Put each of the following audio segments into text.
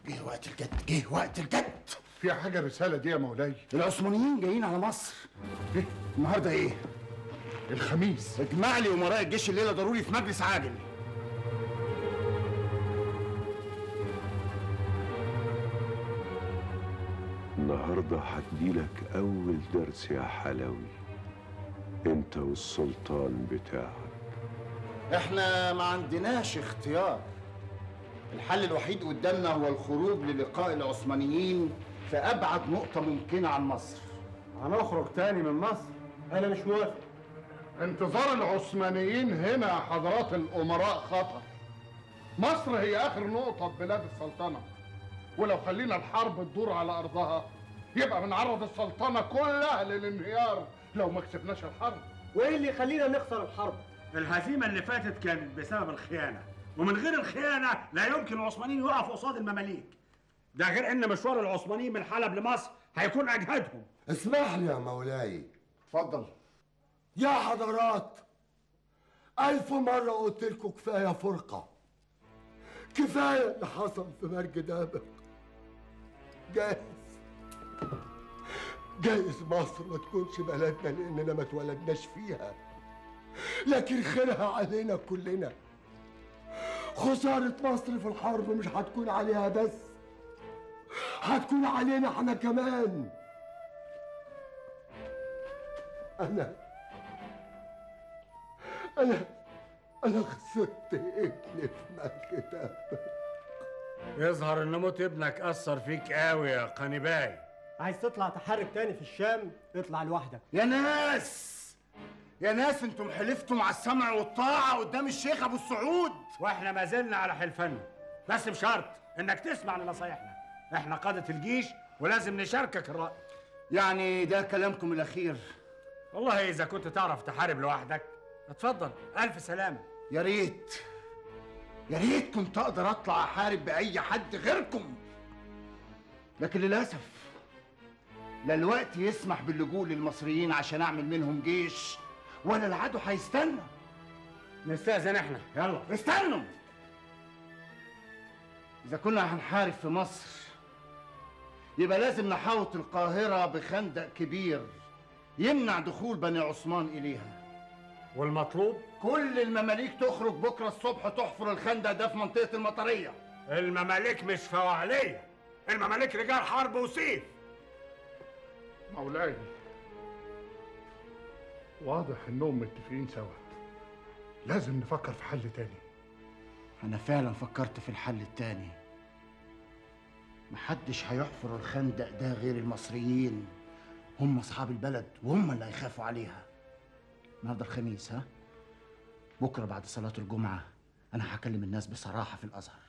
جه وقت الجد جه وقت الجد في حاجه الرساله دي يا مولاي العثمانيين جايين على مصر إيه؟ النهارده ايه الخميس اجمع لي امراء الجيش الليله ضروري في مجلس عاجل النهارده هديلك أول درس يا حلاوي أنت والسلطان بتاعك احنا ما عندناش اختيار الحل الوحيد قدامنا هو الخروج للقاء العثمانيين في ابعد نقطه ممكنه عن مصر هنخرج تاني من مصر انا مش موافق انتظار العثمانيين هنا يا حضرات الامراء خطر مصر هي اخر نقطه في بلاد السلطنه ولو خلينا الحرب تدور على ارضها يبقى بنعرض السلطنه كلها للانهيار لو ما كسبناش الحرب وايه اللي يخلينا نخسر الحرب الهزيمة اللي فاتت كانت بسبب الخيانة ومن غير الخيانة لا يمكن العثمانيين يقفوا قصاد المماليك ده غير ان مشوار العثمانيين من حلب لمصر هيكون اجهدهم اسمح لي يا مولاي اتفضل يا حضرات ألف مرة قلت لكم كفاية فرقة كفاية اللي حصل في مرج دابق جايز جايز مصر ما تكونش بلدنا لأننا ما اتولدناش فيها لكن خيرها علينا كلنا خسارة مصر في الحرب مش هتكون عليها بس هتكون علينا احنا كمان أنا أنا أنا خسرت ابني في مكة يظهر ان موت ابنك اثر فيك قوي يا قنباي عايز تطلع تحرك تاني في الشام اطلع لوحدك يا ناس يا ناس انتم حلفتم على السمع والطاعه قدام الشيخ ابو السعود واحنا ما زلنا على حلفنا بس بشرط انك تسمع لنصايحنا احنا قادة الجيش ولازم نشاركك الرأي يعني ده كلامكم الاخير والله اذا كنت تعرف تحارب لوحدك اتفضل الف سلامة يا ريت يا ريت كنت اقدر اطلع احارب باي حد غيركم لكن للاسف لا الوقت يسمح باللجوء للمصريين عشان اعمل منهم جيش ولا العدو هيستنى نستأذن احنا يلا استنوا اذا كنا هنحارب في مصر يبقى لازم نحاوط القاهرة بخندق كبير يمنع دخول بني عثمان إليها والمطلوب كل المماليك تخرج بكرة الصبح تحفر الخندق ده في منطقة المطرية المماليك مش فواعلية المماليك رجال حرب وسيف مولاي واضح انهم متفقين سوا لازم نفكر في حل تاني أنا فعلا فكرت في الحل التاني محدش هيحفر الخندق ده غير المصريين هم أصحاب البلد وهم اللي هيخافوا عليها النهارده الخميس ها بكرة بعد صلاة الجمعة أنا هكلم الناس بصراحة في الأزهر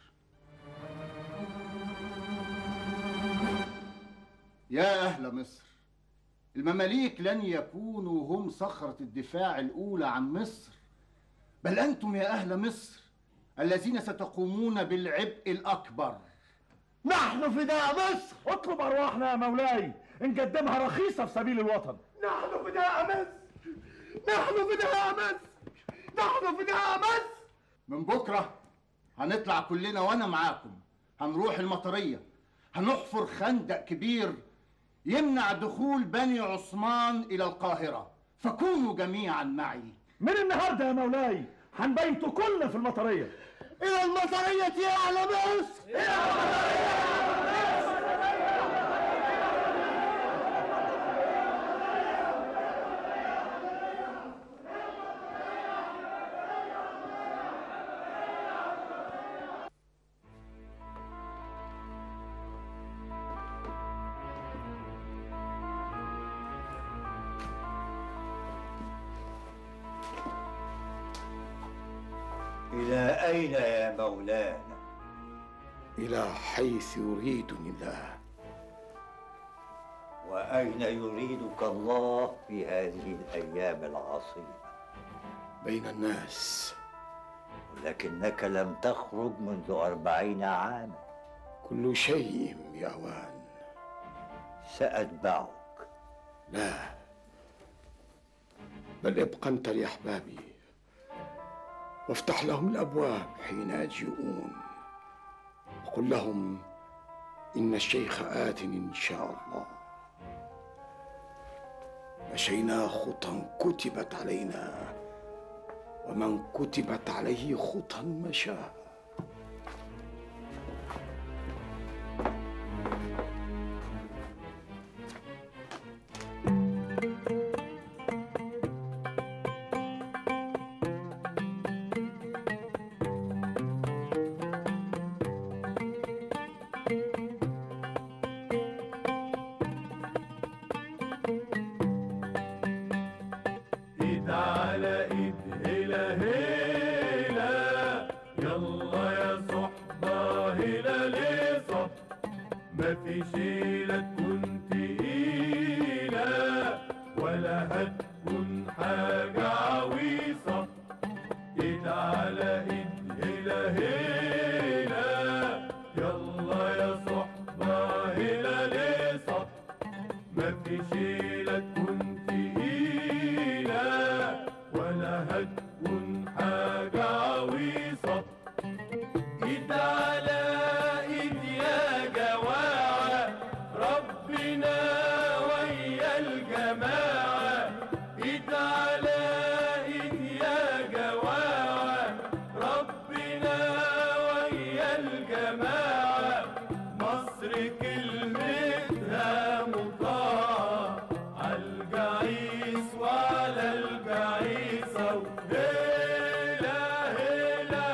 يا أهل مصر المماليك لن يكونوا هم صخرة الدفاع الأولى عن مصر بل أنتم يا أهل مصر الذين ستقومون بالعبء الأكبر نحن فداء مصر اطلب ارواحنا يا مولاي نقدمها رخيصة في سبيل الوطن نحن فداء مصر نحن فداء مصر نحن فداء مصر من بكرة هنطلع كلنا وأنا معاكم هنروح المطرية هنحفر خندق كبير يمنع دخول بني عثمان إلى القاهرة فكونوا جميعا معي من النهارده يا مولاي هنبيتوا كلنا في المطرية إلى المطرية يا أهل مصر إلى أين يا مولانا؟ إلى حيث يريدني الله وأين يريدك الله في هذه الأيام العصيبة؟ بين الناس ولكنك لم تخرج منذ أربعين عاما كل شيء بأوان سأتبعك لا بل ابق أنت لأحبابي وافتح لهم الأبواب حين يجيئون وقل لهم إن الشيخ آت إن شاء الله مشينا خطى كتبت علينا ومن كتبت عليه خطى مشى ايد على ايد هلا هلا يلا يا صحبة هلا لصف ما في شيلة تكون تقيلة ولا هتكون حاجة عويصة ايد على ايد هلا هلا يلا يا صحبة هلا لصف ما في شيلة تكون تقيلة ولا هتكون حاجة عويصة ايد على ايد يا جماعة ربنا ويا الجماعة ايد على ايد يا جماعة ربنا ويا الجماعة مصر كلمتها مطاعة عالجعيس وعلى الجعيسة وهيلا هيلا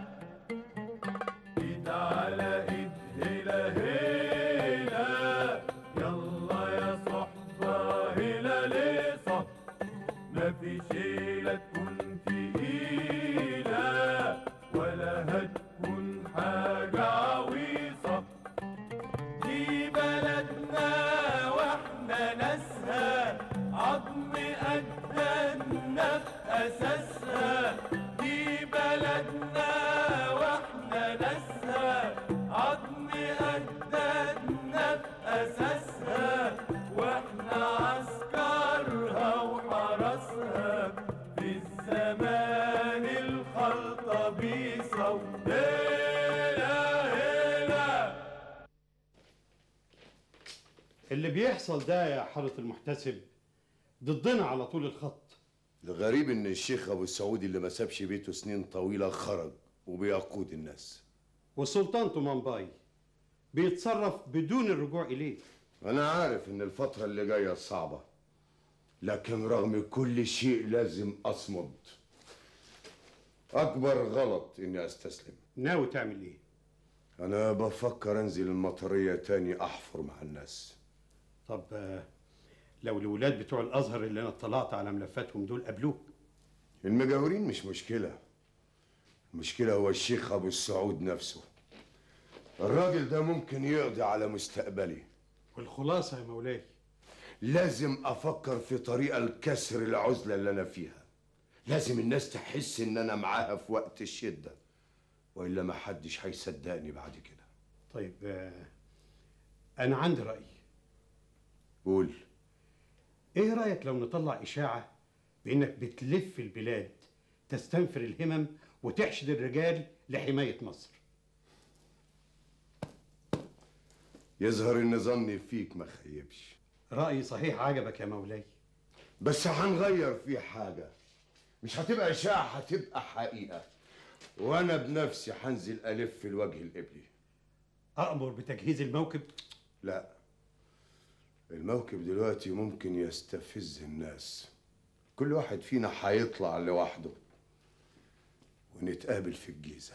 ايد على ايد هيلا هيلا يلا يا صحبة هيلا لصف ما في شيلة تكون تقيلة ولا هتكون حاجة عويصة دي بلدنا واحنا ناسها عظم أجدادنا في أساسها دي بلدنا واحنا ناسها عظم أجدادنا في أساسها واحنا عسكرها وحرسها في الزمان الخلطة بيصة وهيلا هيلا اللي بيحصل ده يا حضرة المحتسب ضدنا على طول الخط الغريب ان الشيخ ابو السعود اللي ما سابش بيته سنين طويله خرج وبيقود الناس والسلطان طومانباي بيتصرف بدون الرجوع إليه انا عارف ان الفتره اللي جايه صعبه لكن رغم كل شيء لازم اصمد اكبر غلط اني استسلم ناوي تعمل إيه؟ انا بفكر انزل المطريه تاني احفر مع الناس طب آه، لو الولاد بتوع الأزهر اللي أنا اطلعت على ملفاتهم دول قابلوك المجاورين مش مشكله المشكله هو الشيخ ابو السعود نفسه الراجل ده ممكن يقضي على مستقبلي والخلاصة يا مولاي لازم افكر في طريقه لكسر العزله اللي انا فيها لازم الناس تحس ان انا معاها في وقت الشده والا ما حدش هيصدقني بعد كده طيب آه، أنا عندي رأي قول إيه رأيك لو نطلع إشاعة بإنك بتلف البلاد تستنفر الهمم وتحشد الرجال لحماية مصر يظهر ان ظني فيك ما خيبش رأيي صحيح عجبك يا مولاي بس هنغير فيه حاجه مش هتبقى اشاعه هتبقى حقيقه وانا بنفسي هنزل الف الوجه القبلي أأمر بتجهيز الموكب لا الموكب دلوقتي ممكن يستفز الناس كل واحد فينا هيطلع لوحده ونتقابل في الجيزة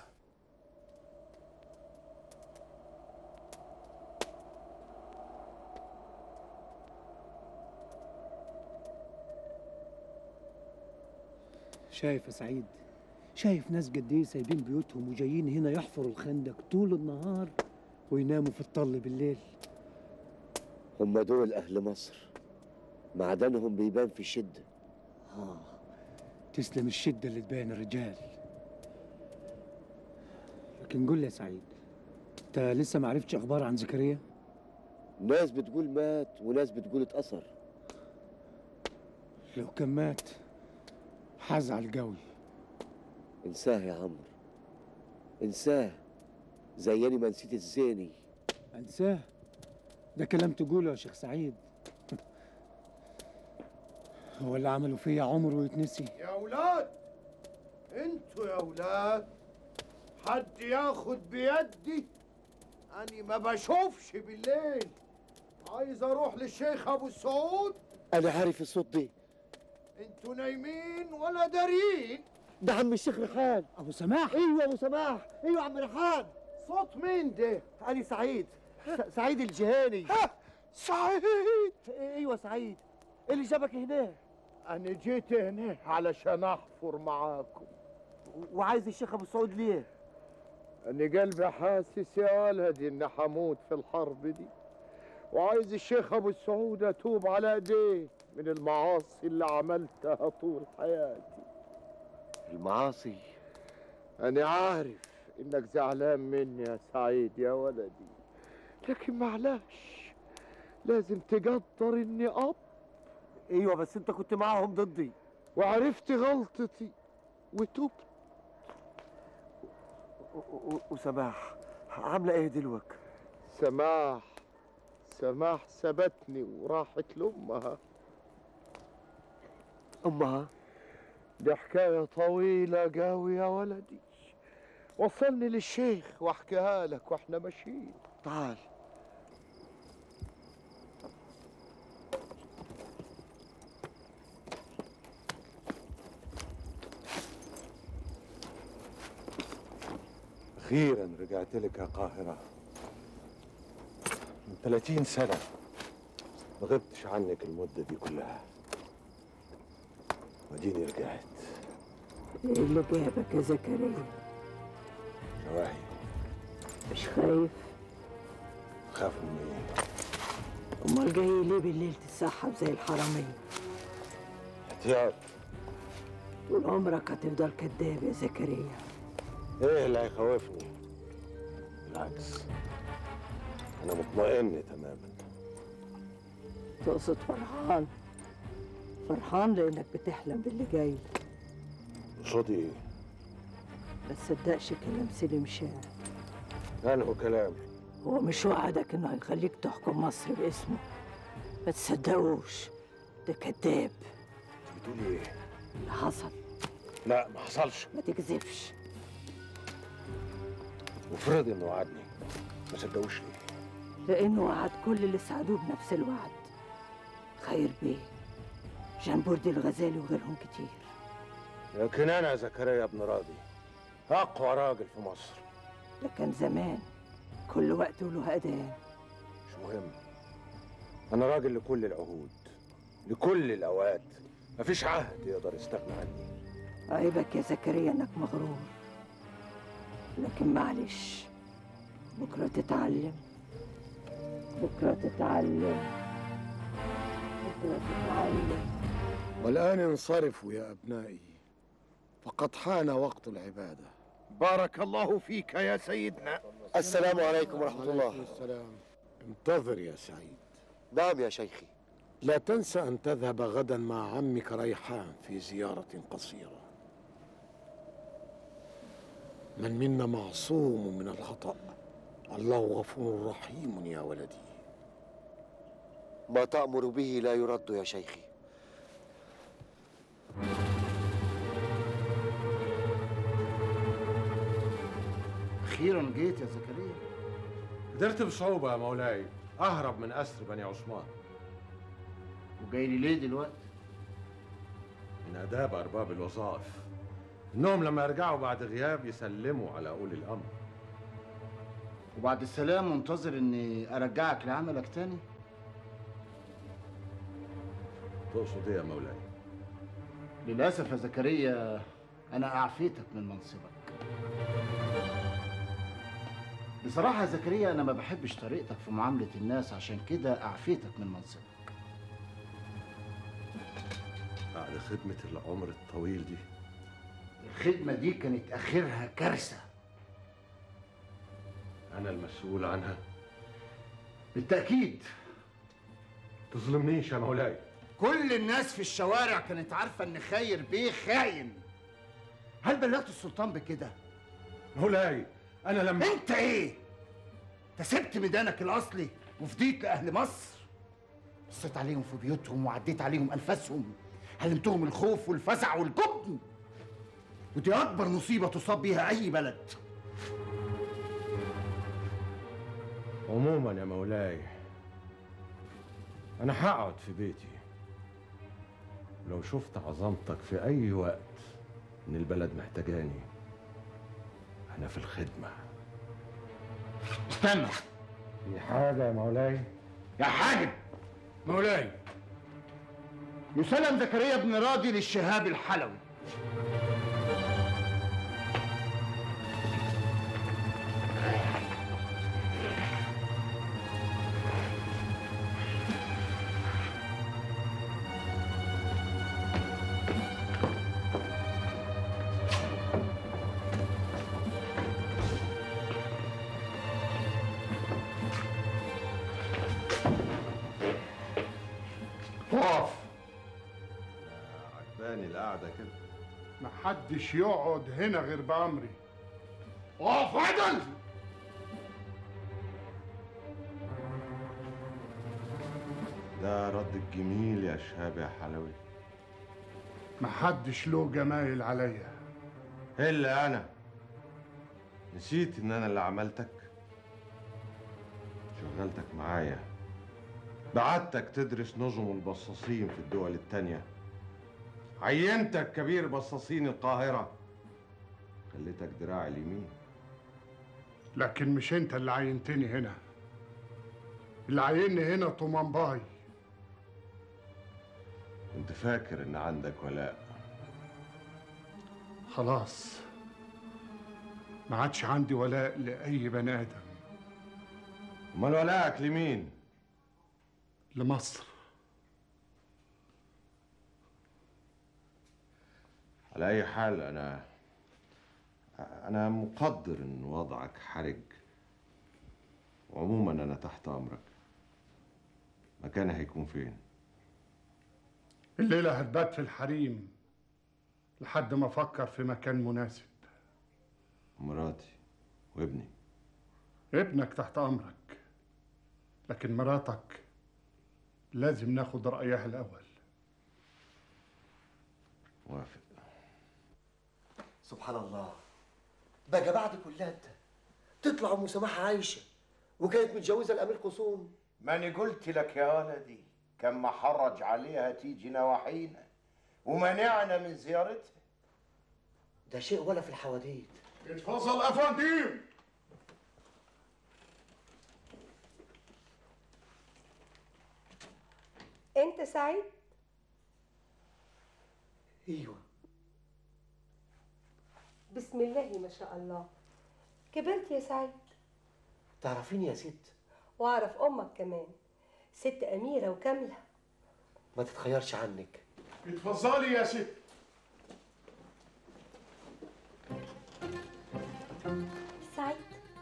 شايف يا سعيد شايف ناس قد ايه سايبين بيوتهم وجايين هنا يحفروا الخندق طول النهار ويناموا في الطل بالليل هم دول أهل مصر معدنهم بيبان في الشدة آه تسلم الشدة اللي تبين الرجال لكن قول لي يا سعيد انت لسه ما عرفتش اخبار عن زكريا ناس بتقول مات وناس بتقول اتأثر لو كان مات هزعل قوي انساه يا عمرو انساه زيني ما نسيت الزيني انساه ده كلام تقوله يا شيخ سعيد هو اللي عمله فيا عمره ويتنسي يا اولاد انتوا يا اولاد حد ياخد بيدي اني ما بشوفش بالليل عايز اروح للشيخ ابو السعود انا عارف الصوت دي انتوا نايمين ولا دارين ده عم الشيخ ريحان ابو سماح ايوه ابو سماح ايوه عم ريحان صوت مين ده علي سعيد س- سعيد الجهاني سعيد ايوه سعيد إيه اللي جابك هنا انا جيت هنا علشان احفر معاكم وعايز الشيخ ابو سعود ليه انا قلبي حاسس يا ولدي اني حموت في الحرب دي وعايز الشيخ ابو السعود اتوب على ايديه من المعاصي اللي عملتها طول حياتي المعاصي انا عارف انك زعلان مني يا سعيد يا ولدي لكن معلش لازم تقدر اني اب ايوه بس انت كنت معاهم ضدي وعرفت غلطتي وتوبت و- و- وسماح عامله ايه دلوك سماح سماح سبتني وراحت لامها امها دي حكاية طويلة قوي يا ولدي وصلني للشيخ واحكيها لك واحنا ماشيين تعال أخيرا رجعت لك يا قاهرة من 30 سنة ما غبتش عنك المدة دي كلها وديني رجعت ايه اللي جابك يا زكريا نواهي مش خايف خاف من ايه امال جاي ليه بالليل تتسحب زي الحرامية احتياط طول عمرك هتفضل كذاب يا زكريا ايه اللي هيخوفني بالعكس انا مطمئن تماما تقصد فرحان فرحان لانك بتحلم باللي جاي قصادي ايه ما تصدقش كلام سليم شاه انه كلام هو مش وعدك انه هيخليك تحكم مصر باسمه ما تصدقوش ده كذاب بتقولي ايه اللي حصل لا ما حصلش ما تكذبش وافرضي انه وعدني ما صدقوش ليه لانه وعد كل اللي ساعدوه بنفس الوعد خير بيه جنبوردي الغزالي وغيرهم كتير لكن انا زكريا بن راضي اقوى راجل في مصر ده كان زمان كل وقت وله أذان مش مهم انا راجل لكل العهود لكل الاوقات مفيش عهد يقدر يستغنى عني عيبك يا زكريا انك مغرور لكن معلش بكرة تتعلم بكرة تتعلم بكرة تتعلم والآن انصرفوا يا أبنائي فقد حان وقت العبادة بارك الله فيك يا سيدنا السلام عليكم ورحمة الله. وعليكم السلام انتظر يا سعيد نعم يا شيخي لا تنسى أن تذهب غدا مع عمك ريحان في زيارة قصيرة من منا معصوم من الخطأ الله غفور رحيم يا ولدي ما تأمر به لا يرد يا شيخي اخيرا جيت يا زكريا قدرت بصعوبة يا مولاي أهرب من أسر بني عثمان وجاي لي ليه دلوقتي من آداب أرباب الوظائف إنهم لما يرجعوا بعد غياب يسلموا على أولي الأمر وبعد السلام منتظر اني ارجعك لعملك تاني تقصد إيه يا مولاي؟ للاسف يا زكريا انا اعفيتك من منصبك بصراحة يا زكريا أنا ما بحبش طريقتك في معاملة الناس عشان كده أعفيتك من منصبك بعد خدمة العمر الطويل دي الخدمة دي كانت آخرها كارثة أنا المسؤول عنها بالتأكيد تظلمنيش يا مولاي كل الناس في الشوارع كانت عارفة إن خير بيه خاين هل بلغت السلطان بكده؟ مولاي أنا لما أنت إيه؟ انت سبت ميدانك الاصلي وفديت لاهل مصر بصيت عليهم في بيوتهم وعديت عليهم انفاسهم علمتهم الخوف والفزع والجبن ودي اكبر مصيبه تصاب بيها اي بلد عموما يا مولاي انا هقعد في بيتي لو شفت عظمتك في اي وقت ان البلد محتاجاني انا في الخدمه استنى في حاجه يا مولاي يا حاجب مولاي يسلم زكريا بن راضي للشهاب الحلوي اقف عجباني القعده كده محدش يقعد هنا غير بأمري اقف عدل ده رد الجميل يا شهاب يا حلوي محدش له جمايل عليا الا انا نسيت ان انا اللي عملتك شغلتك معايا بعتك تدرس نظم البصاصين في الدول التانية عينتك كبير بصاصين القاهرة خليتك دراع اليمين لكن مش انت اللي عينتني هنا اللي عيني هنا طومان باي كنت فاكر ان عندك ولاء خلاص ما عادش عندي ولاء لأي بني آدم امال ولاءك لمين لمصر على اي حال انا انا مقدر ان وضعك حرج وعموما انا تحت امرك مكاني هيكون فين الليلة هتبات في الحريم لحد ما أفكر في مكان مناسب مراتي وابني ابنك تحت أمرك لكن مراتك لازم ناخد رأيها الأول موافق سبحان الله بقى بعد كل ده تطلع ام سماحه عايشه وكانت متجوزه الامير قصوم ماني قلت لك يا ولدي كم حرج عليها تيجي نواحينا ومنعنا من زيارتها ده شيء ولا في الحواديت اتفضل أفنديم انت سعيد ايوه بسم الله ما شاء الله كبرت يا سعيد تعرفيني يا ست واعرف امك كمان ست اميره وكامله ما تتخيرش عنك اتفضلي يا ست سعيد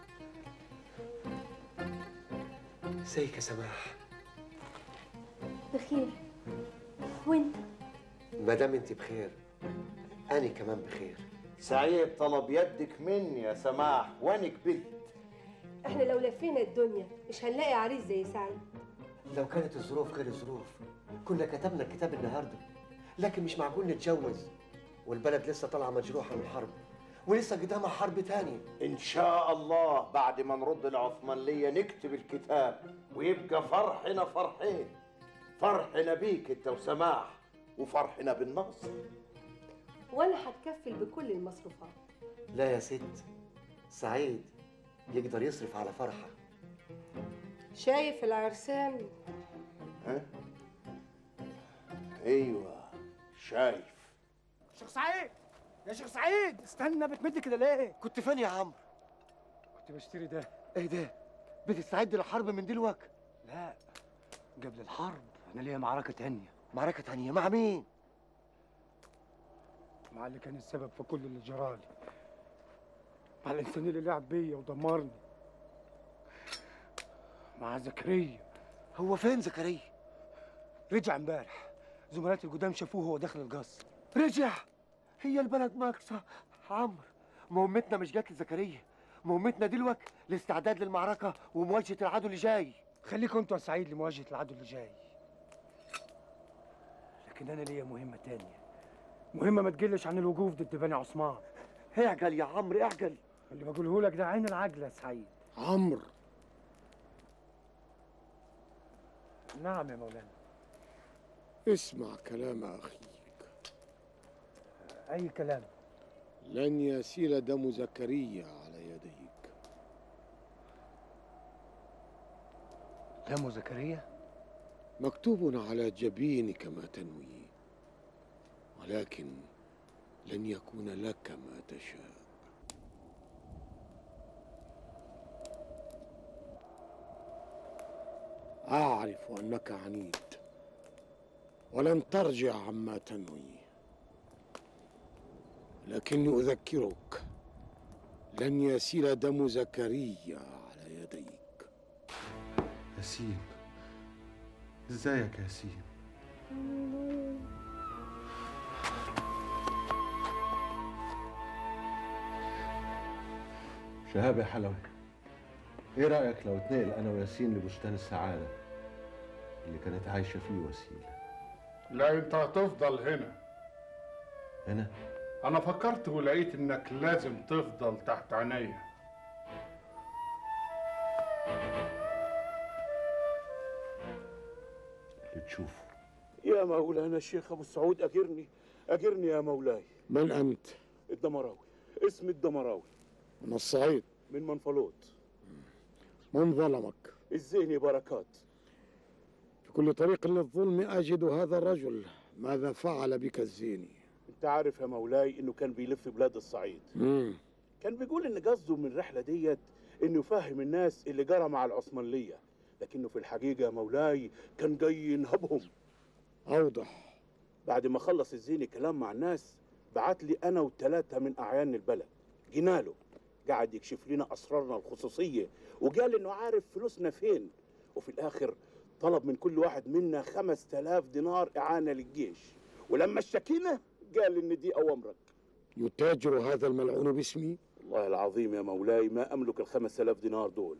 ازيك يا سماح بخير وانت ما دام انت بخير انا كمان بخير سعيد طلب يدك مني يا سماح وانا قبلت احنا لو لفينا الدنيا مش هنلاقي عريس زي سعيد لو كانت الظروف غير الظروف كنا كتبنا الكتاب النهارده لكن مش معقول نتجوز والبلد لسه طالعه مجروحه من الحرب ولسه قدامها حرب تاني ان شاء الله بعد ما نرد العثمانية نكتب الكتاب ويبقى فرحنا فرحين فرحنا بيك انت وسماح وفرحنا بالنصر وانا هتكفل بكل المصروفات لا يا ست سعيد يقدر يصرف على فرحه شايف العرسان ها؟ ايوه شايف شيخ سعيد يا شيخ سعيد استنى بتمد كده ليه؟ كنت فين يا عمرو كنت بشتري ده ايه ده بتستعد للحرب من دلوقتي لا قبل الحرب انا ليا معركه تانية معركه تانية مع مين مع اللي كان السبب في كل اللي جرالي مع الانسان اللي لعب بيا ودمرني مع زكريا هو فين زكريا رجع امبارح زملاتي القدام شافوه وهو داخل القصر رجع هي البلد ناقصه عمرو مهمتنا مش جات لزكريا مهمتنا دلوقتي الاستعداد للمعركة ومواجهة العدو اللي جاي خليكم انتوا يا سعيد لمواجهة العدو اللي جاي لكن انا ليا مهمة تانية مهمة ما تقلش عن الوقوف ضد بني عثمان اعجل يا عمرو اعجل اللي بقوله لك ده عين العجلة يا سعيد عمرو نعم يا مولانا اسمع كلام أخيك اي كلام لن يسيل دم زكريا على يديك دم زكريا مكتوب على جبينك ما تنوي ولكن لن يكون لك ما تشاء أعرف أنك عنيد ولن ترجع عما تنوي لكني أذكرك لن يسيل دم زكريا على يديك ياسين ازيك يا ياسين شهاب يا حلوي ايه رايك لو اتنقل انا وياسين لبستان السعاده اللي كانت عايشه فيه وسيله لا انت هتفضل هنا هنا انا فكرت ولقيت انك لازم تفضل تحت عينيا اللي تشوفه يا مولانا الشيخ ابو سعود اجرني اجرني يا مولاي من أنت؟ الدمراوي اسمي الدمراوي من الصعيد من منفلوط من ظلمك الزيني بركات في كل طريق للظلم أجد هذا الرجل ماذا فعل بك الزيني انت عارف يا مولاي انه كان بيلف بلاد الصعيد مم. كان بيقول ان قصده من الرحله ديت انه يفهم الناس اللي جرى مع العثمانيه لكنه في الحقيقه يا مولاي كان جاي ينهبهم أوضح بعد ما خلص الزيني كلام مع الناس بعت لي انا وثلاثه من اعيان البلد جينا له قعد يكشف لنا اسرارنا الخصوصيه وقال انه عارف فلوسنا فين وفي الاخر طلب من كل واحد منا خمس تلاف دينار اعانه للجيش ولما اشتكينا قال ان دي اوامرك يتاجر هذا الملعون باسمي والله العظيم يا مولاي ما املك الخمس تلاف دينار دول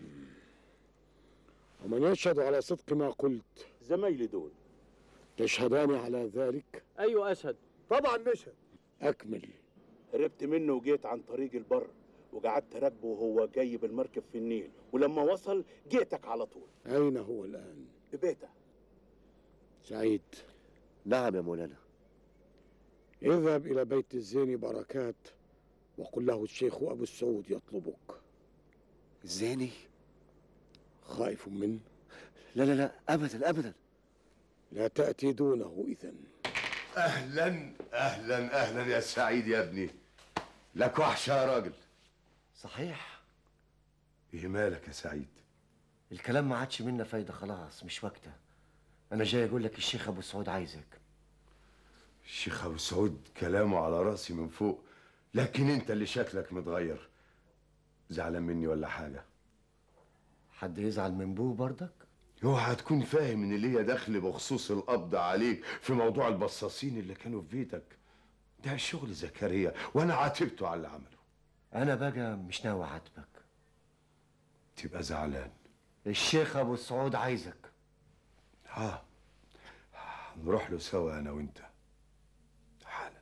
ومن يشهد على صدق ما قلت زمايلي دول تشهدان على ذلك ايوه اشهد طبعا نشهد أكمل هربت منه وجيت عن طريق البر وقعدت راكبه وهو جاي بالمركب في النيل ولما وصل جيتك على طول أين هو الآن؟ ببيته سعيد نعم يا مولانا اذهب إلى بيت الزين بركات وقل له الشيخ أبو السعود يطلبك الزيني خائف منه؟ لا لا لا أبدا أبدا لا تأتي دونه إذا اهلا اهلا اهلا يا سعيد يا ابني لك وحشه يا راجل صحيح ايه مالك يا سعيد الكلام ما عادش منا فايدة خلاص مش وقته أنا جاي أقول لك الشيخ أبو سعود عايزك الشيخ ابو سعود كلامه على راسي من فوق لكن انت اللي شكلك متغير زعلان مني ولا حاجه حد يزعل من بوه برضك اوعى تكون فاهم ان ليا دخل بخصوص القبض عليك في موضوع البصاصين اللي كانوا في بيتك ده شغل زكريا وانا عاتبته على اللي عمله أنا بقى مش ناوي أعاتبك تبقى زعلان الشيخ أبو سعود عايزك ها نروح له سوا انا وانت حالا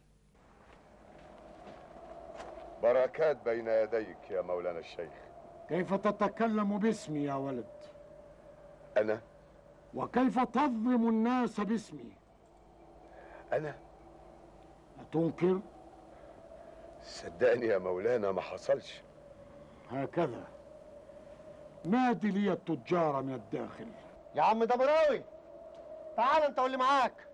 بركات بين يديك يا مولانا الشيخ كيف تتكلم باسمي يا ولد انا وكيف تظلم الناس باسمي انا أتنكر صدقني يا مولانا ما حصلش هكذا نادي لي التجار من الداخل يا عم دمراوي تعال انت واللي معاك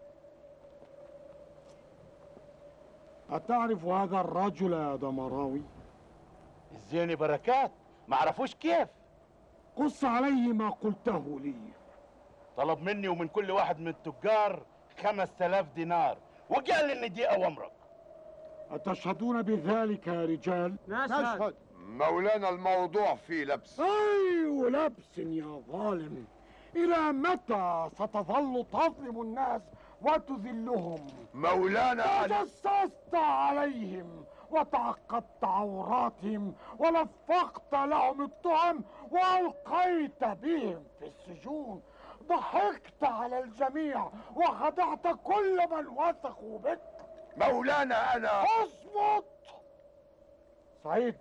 أتعرف هذا الرجل يا دمراوي الزيني بركات ما عرفوش كيف قص عليه ما قلته لي طلب مني ومن كل واحد من التجار خمس تلاف دينار وقال ان دي اوامرك أتشهدون بذلك يا رجال نشهد مولانا الموضوع فيه لبس أي لبس يا ظالم إلى متى ستظل تظلم الناس وتذلهم مولانا علي- تجسست عليهم وتعقبت عوراتهم ولفقت لهم التهم وألقيت بهم في السجون ضحكت على الجميع وخدعت كل من وثقوا بك مولانا أنا اصمت سعيد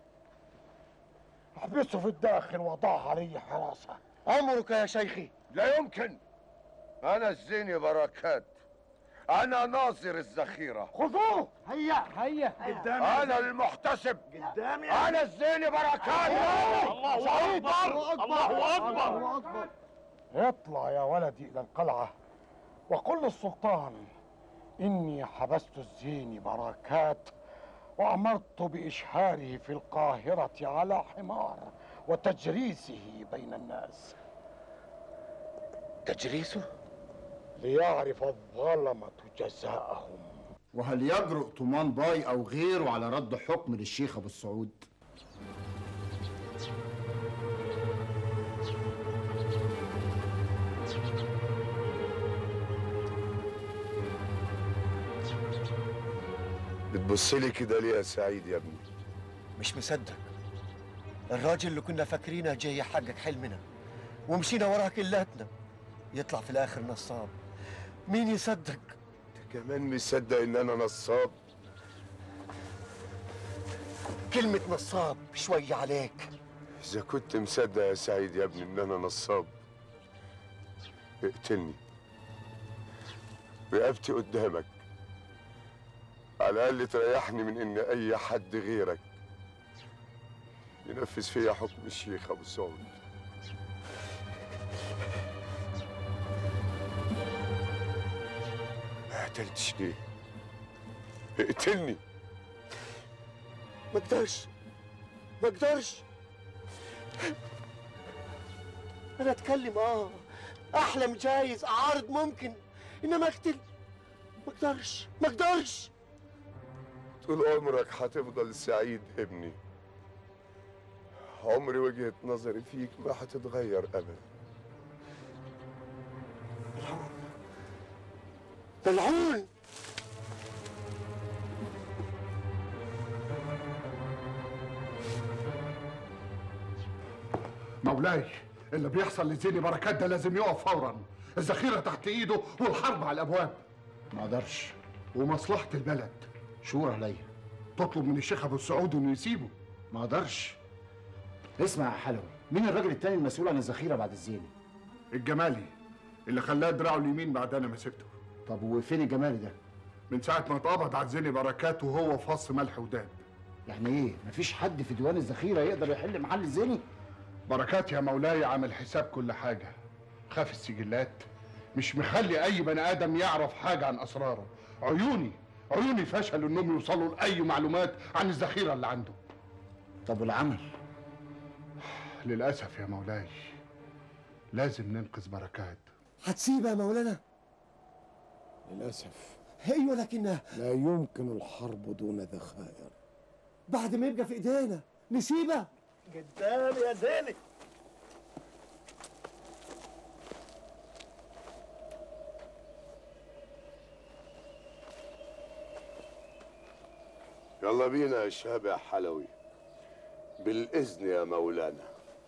احبسه في الداخل وضع عليه حراسة أمرك يا شيخي لا يمكن أنا الزيني بركات أنا ناظر الذخيرة خذوه هيا هيا أنا المحتسب قدامي أنا الزيني بركات الله سعيد. أكبر الله أكبر اطلع يا ولدي إلى القلعة وقل للسلطان إني حبست الزين بركات وأمرت بإشهاره في القاهرة على حمار وتجريسه بين الناس تجريسه؟ ليعرف الظلمة جزاءهم وهل يجرؤ طمان باي او غيره على رد حكم للشيخ ابو السعود بتبص لي كده ليه يا سعيد يا ابني مش مصدق الراجل اللي كنا فاكرينه جاي يحقق حلمنا ومشينا وراه كلاتنا يطلع في الاخر نصاب مين يصدق كمان مصدق ان انا نصاب كلمة نصاب شوية عليك اذا كنت مصدق يا سعيد يا ابني ان انا نصاب اقتلني رقبتي قدامك على الاقل تريحني من ان اي حد غيرك ينفذ فيا حكم الشيخ ابو سعود ما قتلتش ليه اقتلني ما اقدرش ما اقدرش انا اتكلم اه احلم جايز اعارض ممكن انما اقتل ما اقدرش ما اقدرش طول عمرك هتفضل سعيد ابني عمري وجهة نظري فيك ما هتتغير ابدا ملعون مولاي اللي بيحصل لزيني بركات ده لازم يقف فورا الذخيرة تحت ايده والحرب على الابواب ما اقدرش ومصلحة البلد شور عليا تطلب من الشيخ ابو السعود انه يسيبه ما اقدرش اسمع يا حلوي مين الراجل التاني المسؤول عن الذخيره بعد الزيني الجمالي اللي خلاه دراعه اليمين بعد انا ما سبته طب وفين الجمالي ده من ساعة ما اتقبض على زيني بركات وهو في فص ملح وداب يعني ايه مفيش حد في ديوان الذخيره يقدر يحل محل الزيني بركات يا مولاي عامل حساب كل حاجة خاف السجلات مش مخلي أي بني آدم يعرف حاجة عن أسراره عيوني عيوني فشلوا إنهم يوصلوا لأي معلومات عن الذخيرة اللي عنده طب والعمل للأسف يا مولاي لازم ننقذ بركات هتسيبها يا مولانا للأسف ايوه لكنها لا يمكن الحرب دون ذخائر بعد ما يبقى في ايدينا نسيبها قدام يا زيني يلا بينا يا شاب يا حلوي بالإذن يا مولانا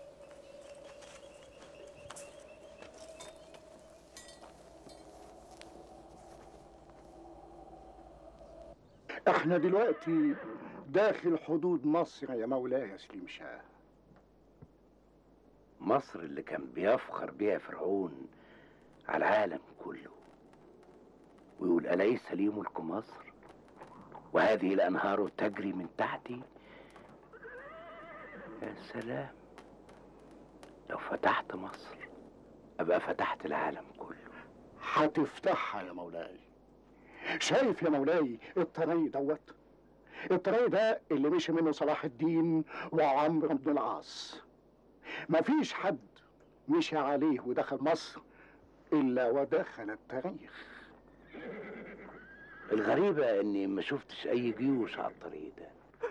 احنا دلوقتي داخل حدود مصر يا مولاي يا سليم شاه مصر اللي كان بيفخر بيها فرعون على العالم كله ويقول أليس لي ملك مصر وهذه الأنهار تجري من تحتي يا سلام لو فتحت مصر أبقى فتحت العالم كله هتفتحها يا مولاي شايف يا مولاي الطريق دوت الطريق ده اللي مشي منه صلاح الدين وعمرو بن العاص مفيش حد مشي عليه ودخل مصر الا ودخل التاريخ الغريبة إني ما شفتش أي جيوش على الطريق ده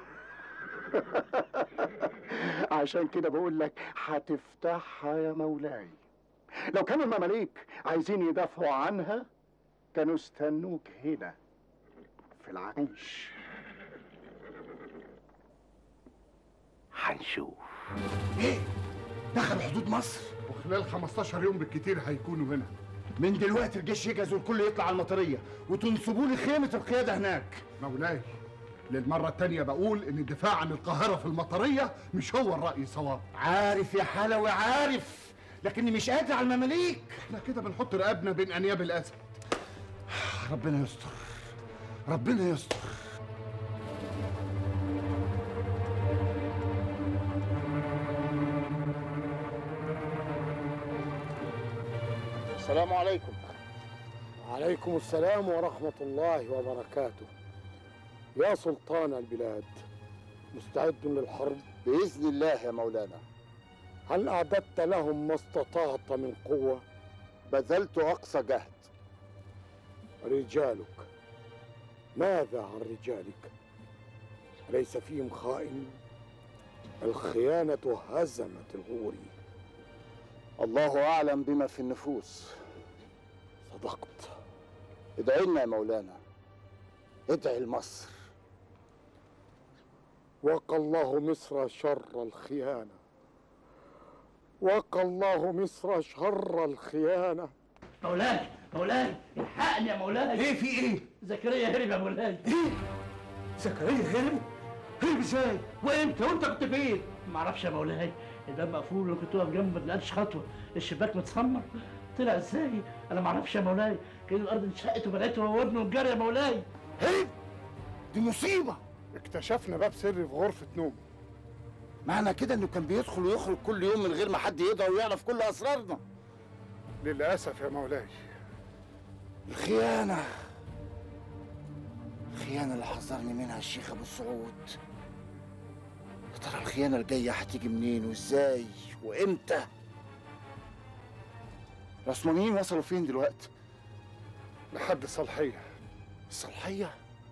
عشان كده بقول لك هتفتحها يا مولاي لو كانوا المماليك عايزين يدافعوا عنها كانوا استنوك هنا في العريش هنشوف ايه دخل حدود مصر وخلال 15 يوم بالكتير هيكونوا هنا من دلوقتي الجيش يجهز والكل يطلع على المطريه وتنصبوا لي خيمه القياده هناك مولاي للمرة التانية بقول إن الدفاع عن القاهرة في المطرية مش هو الرأي صواب عارف يا حلوي عارف لكني مش قادر على المماليك احنا كده بنحط رقابنا بين أنياب الأسد ربنا يستر ربنا يستر السلام عليكم عليكم السلام ورحمة الله وبركاته يا سلطان البلاد مستعد للحرب بإذن الله يا مولانا هل أعددت لهم ما استطعت من قوة بذلت أقصى جهد رجالك ماذا عن رجالك ليس فيهم خائن الخيانة هزمت الغوري الله أعلم بما في النفوس صدقت ادعي لنا يا مولانا ادعي لمصر وقى الله مصر شر الخيانة وقى الله مصر شر الخيانة مولاي مولاي الحقني يا مولاي ايه في ايه؟ زكريا هرب يا مولاي ايه؟ زكريا هرب؟ هرب ازاي؟ وامتى وانت كنت فين؟ ما اعرفش يا مولاي الباب مقفول وكنت واقف جنبه ما طلعتش خطوه الشباك متسمر طلع ازاي؟ انا ما اعرفش يا مولاي كان الارض انشقت وبلعته هو وابنه والجري يا مولاي هرب؟ دي مصيبه اكتشفنا باب سري في غرفة نومه معنى كده انه كان بيدخل ويخرج كل يوم من غير ما حد يقدر ويعرف كل اسرارنا للأسف يا مولاي الخيانه الخيانه اللي حذرني منها الشيخ ابو السعود يا ترى الخيانه الجايه هتيجي منين وازاي وامتى العثمانيين وصلوا فين دلوقتي لحد صالحية الصلاحيه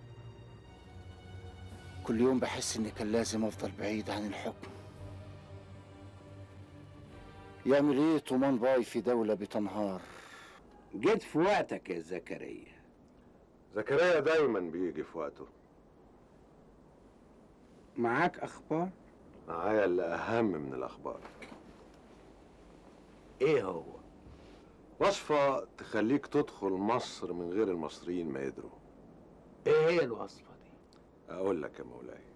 كل يوم بحس اني كان لازم افضل بعيد عن الحكم يعمل ايه طومان باي في دولة بتنهار جيت في وقتك يا زكريا زكريا دايما بيجي في وقته معاك اخبار معايا اللي اهم من الاخبار ايه هو وصفة تخليك تدخل مصر من غير المصريين ما يدروا ايه هي الوصفه دي اقول لك يا مولاي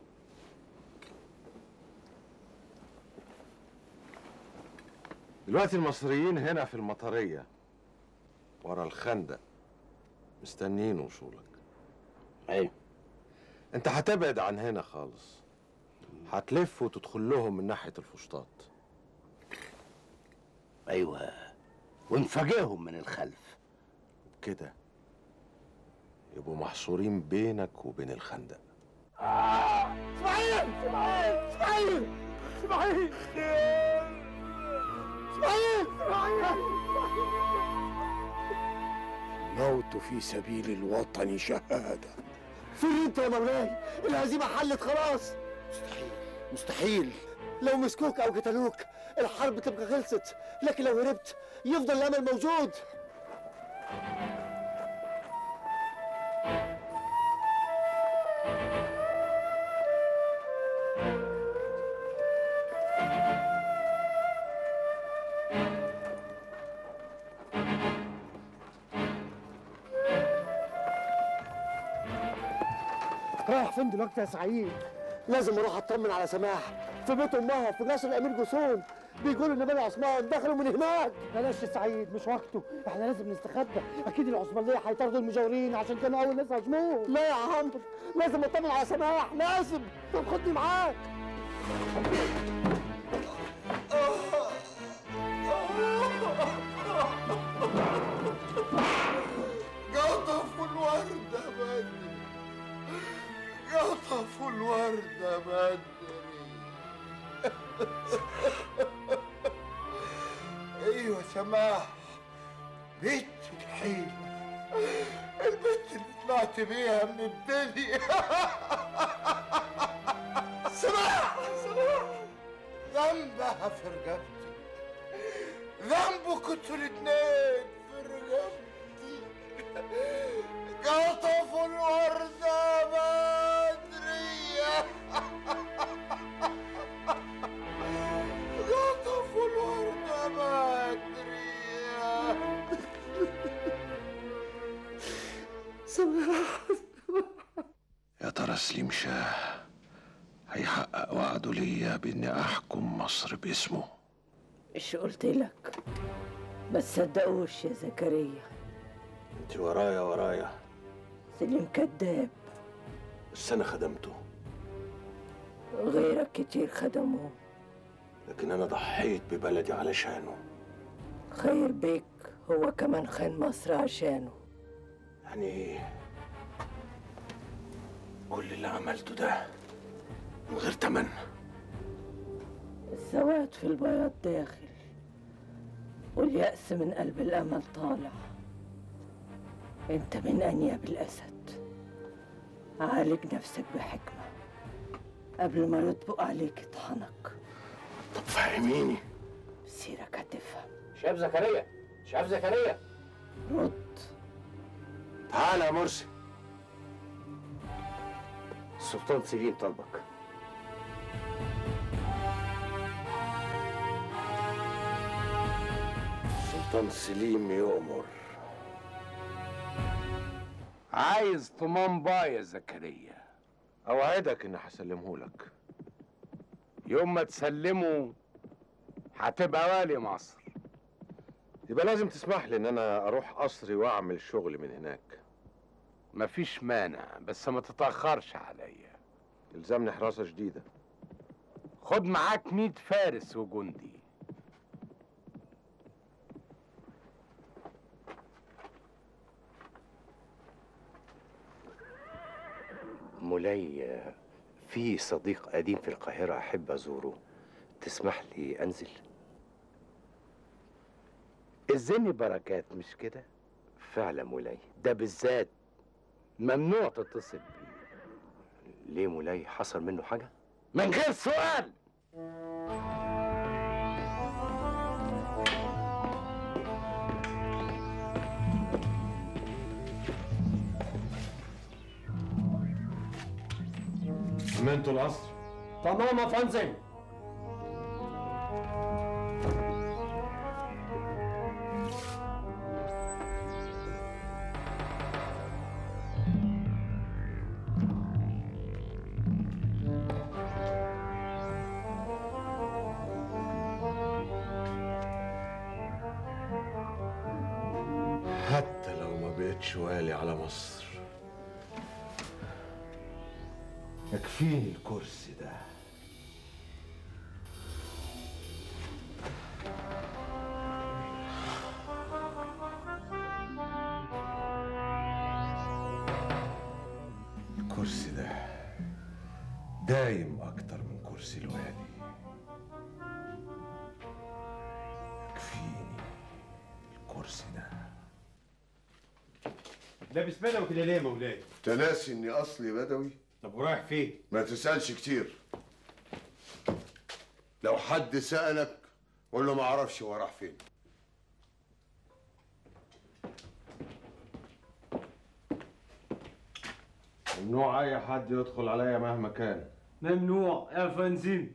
دلوقتي المصريين هنا في المطرية ورا الخندق مستنيين وصولك ايوه انت هتبعد عن هنا خالص هتلف وتدخل لهم من ناحية الفسطاط ايوه ونفاجئهم من الخلف كده يبقوا محصورين بينك وبين الخندق اسماعيل اسماعيل اسماعيل اسماعيل اسماعيل الموت في سبيل الوطن شهادة فين انت يا مولاي الهزيمة حلت خلاص مستحيل مستحيل لو مسكوك او قتلوك الحرب تبقى خلصت لكن لو هربت يفضل الامل موجود رايح فين دلوقتي يا سعيد؟ لازم اروح اطمن على سماح في بيت امها في قصر الامير جسوم بيقولوا ان بني عثمان دخلوا من هناك بلاش يا سعيد مش وقته احنا لازم نستخبى اكيد العثمانية هيطردوا المجاورين عشان كانوا اول ناس هاجموه لا يا عمرو لازم اطمن على سماح لازم طب خدني معاك قطفوا الوردة بدري قطفوا الوردة بدري ايوه سماح بنت الحيلة البنت اللي طلعت بيها من الدنيا سماح سماح ذنبها في رقبتي ذنبكم انتوا الاتنين في رقبتي قطفوا الوردة بدري وعده ليا بإني أحكم مصر باسمه ايش قلت لك ما تصدقوش يا زكريا انت ورايا ورايا سليم كذاب بس أنا خدمته غيرك كتير خدموه لكن أنا ضحيت ببلدي علشانه خير بيك هو كمان خان مصر عشانه يعني كل اللي عملته ده من غير تمن السواد في البياض داخل واليأس من قلب الأمل طالع انت من أنياب الأسد عالج نفسك بحكمة قبل ما يطبق عليك يطحنك طب فهميني سيرك هتفهم شاف زكريا شاف زكريا رد تعال يا مرسي السلطان سليم طلبك سلطان سليم يؤمر عايز طمان باي يا زكريا أوعدك إني هسلمه لك يوم ما تسلمه هتبقى والي مصر يبقى لازم تسمح لي إن أنا أروح قصري وأعمل شغل من هناك مفيش مانع بس ما تتأخرش عليا يلزمني حراسة شديدة خد معاك ميت فارس وجندي مولاي في صديق قديم في القاهرة أحب أزوره تسمح لي أنزل الزني بركات مش كده فعلا مولاي ده بالذات ممنوع تتصل بيه ليه مولاي حصل منه حاجة؟ من غير سؤال أمنتوا القصر تمام يا فندم حتى لو ما بقتش والي على مصر يكفيني الكرسي ده الكرسي ده دايم أكتر من كرسي الوالي يكفيني الكرسي ده لابس بدوي كده ليه يا مولاي؟ انت ناسي اني اصلي بدوي طب ورايح فين؟ ما تسالش كتير لو حد سالك قول له ما اعرفش هو راح فين ممنوع أي حد يدخل عليا مهما كان ممنوع يا فندم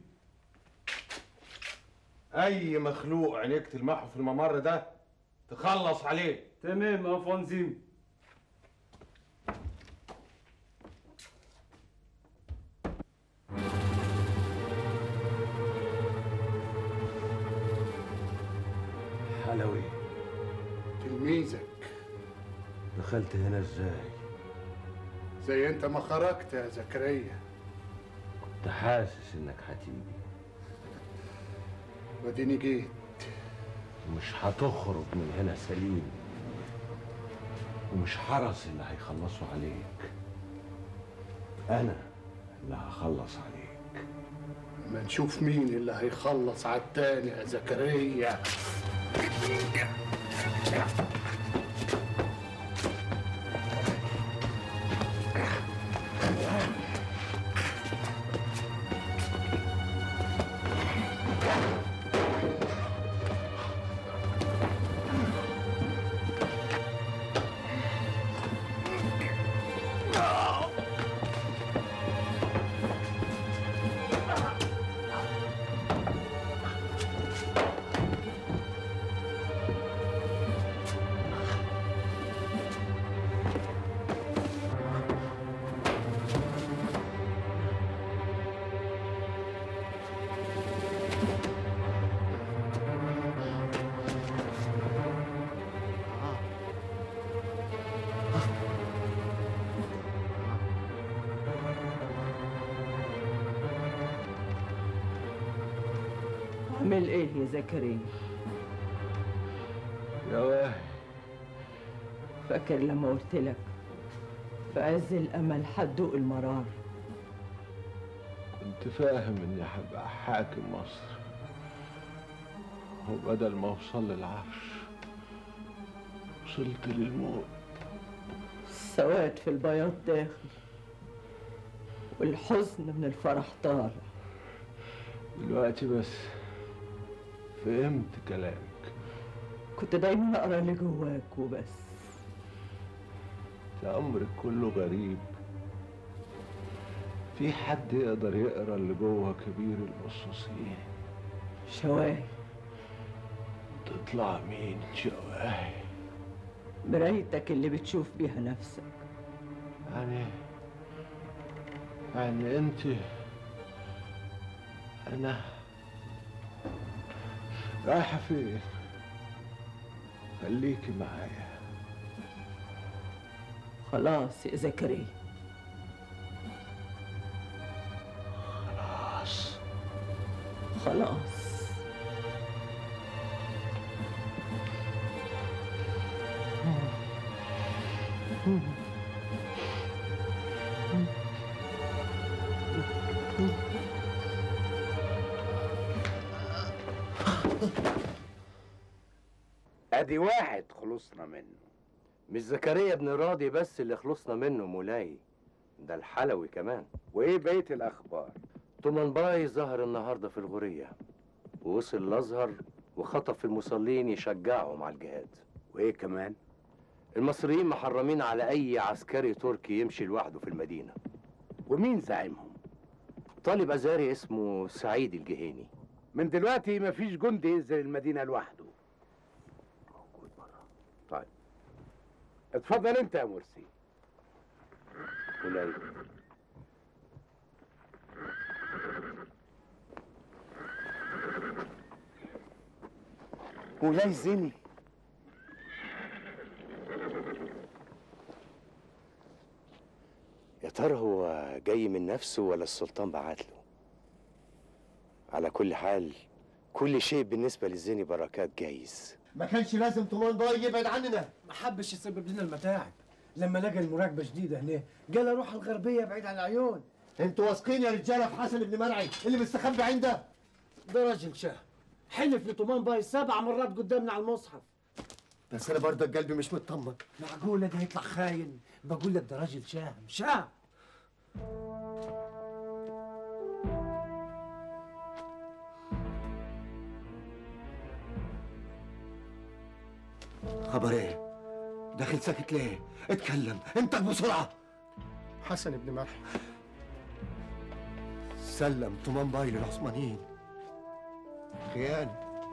أي مخلوق عينيك تلمحه في الممر ده تخلص عليه تمام يا فندم حلوي تلميذك دخلت هنا ازاي؟ زي انت ما خرجت يا زكريا كنت حاسس انك هتيجي وديني جيت ومش هتخرج من هنا سليم ومش حرس اللي هيخلصوا عليك انا اللي هخلص عليك ما نشوف مين اللي هيخلص على التاني يا زكريا عامل ايه يا زكريا يا واهي فاكر لما قلت لك في عز الامل هتدوق المرار كنت فاهم اني هبقى حاكم مصر وبدل ما اوصل للعرش وصلت للموت السواد في البياض داخل والحزن من الفرح طالع دلوقتي بس فهمت كلامك كنت دايما اقرا اللي جواك وبس ده امرك كله غريب في حد يقدر يقرا اللي جوه كبير المصاصين شواهي تطلع مين شواهي مرايتك اللي بتشوف بيها نفسك يعني يعني انت انا رايحه فين خليكي معايا خلاص يا زكريا خلاص خلاص ادي واحد خلصنا منه مش زكريا بن راضي بس اللي خلصنا منه مولاي ده الحلوي كمان وايه بقيه الاخبار طومان باي ظهر النهارده في الغوريه ووصل الازهر وخطف المصلين يشجعهم على الجهاد وايه كمان المصريين محرمين على اي عسكري تركي يمشي لوحده في المدينه ومين زعيمهم طالب ازاري اسمه سعيد الجهيني من دلوقتي مفيش جندي ينزل المدينه لوحده طيب اتفضل انت يا مرسي مولاي مولاي زيني يا ترى هو جاي من نفسه ولا السلطان بعت له على كل حال كل شيء بالنسبة للزيني بركات جايز ما كانش لازم طمان باي يبعد عننا ما حبش يسبب لنا المتاعب لما لقى المراقبه شديده هنا قال اروح الغربيه بعيد عن العيون انتوا واثقين يا رجاله في حسن بن مرعي اللي مستخبي عنده ده راجل شاه حلف لطمان باي سبع مرات قدامنا على المصحف بس انا برضك قلبي مش مطمن معقوله ده يطلع خاين بقول لك ده راجل شاه شاه خبر ايه داخل ساكت ليه اتكلم انتك بسرعه حسن بن مرحب سلم طمان باي للعثمانيين خيانه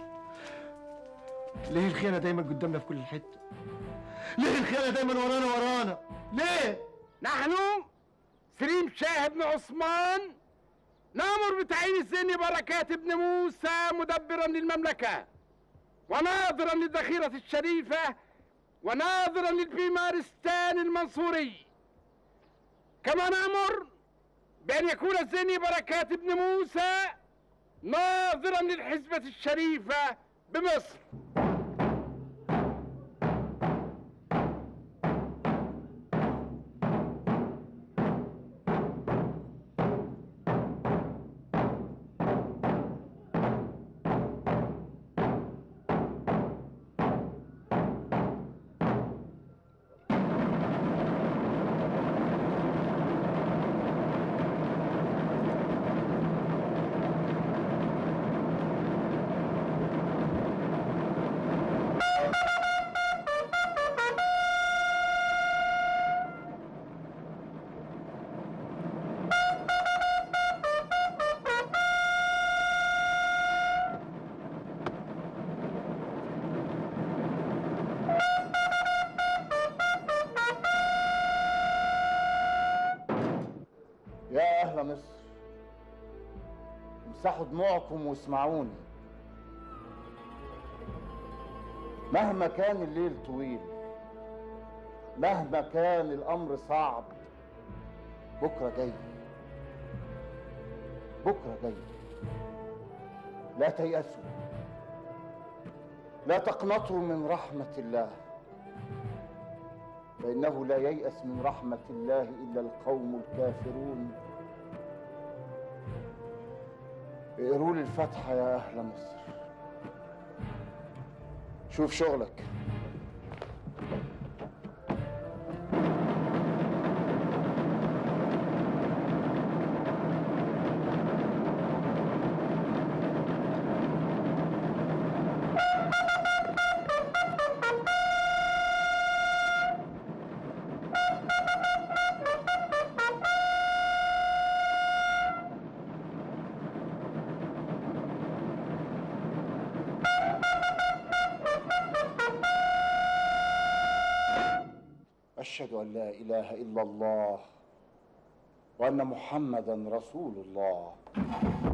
ليه الخيانه دايما قدامنا في كل حته ليه الخيانه دايما ورانا ورانا ليه نحن سليم شاه بن عثمان نامر بتعيين الزيني بركات بن موسى مدبرا للمملكة وناظرا للذخيرة الشريفة وناظرا للبيمارستان المنصوري كما نأمر بأن يكون الزيني بركات بن موسى ناظرا للحزبة الشريفة بمصر يا أهل مصر امسحوا دموعكم واسمعوني مهما كان الليل طويل مهما كان الأمر صعب بكرة جاي بكرة جاي لا تيأسوا لا تقنطوا من رحمة الله فإنه لا ييأس من رحمة الله إلا القوم الكافرون اقروا لي الفاتحة يا أهل مصر شوف شغلك أشهد أن لا إله إلا الله وأن محمدا رسول الله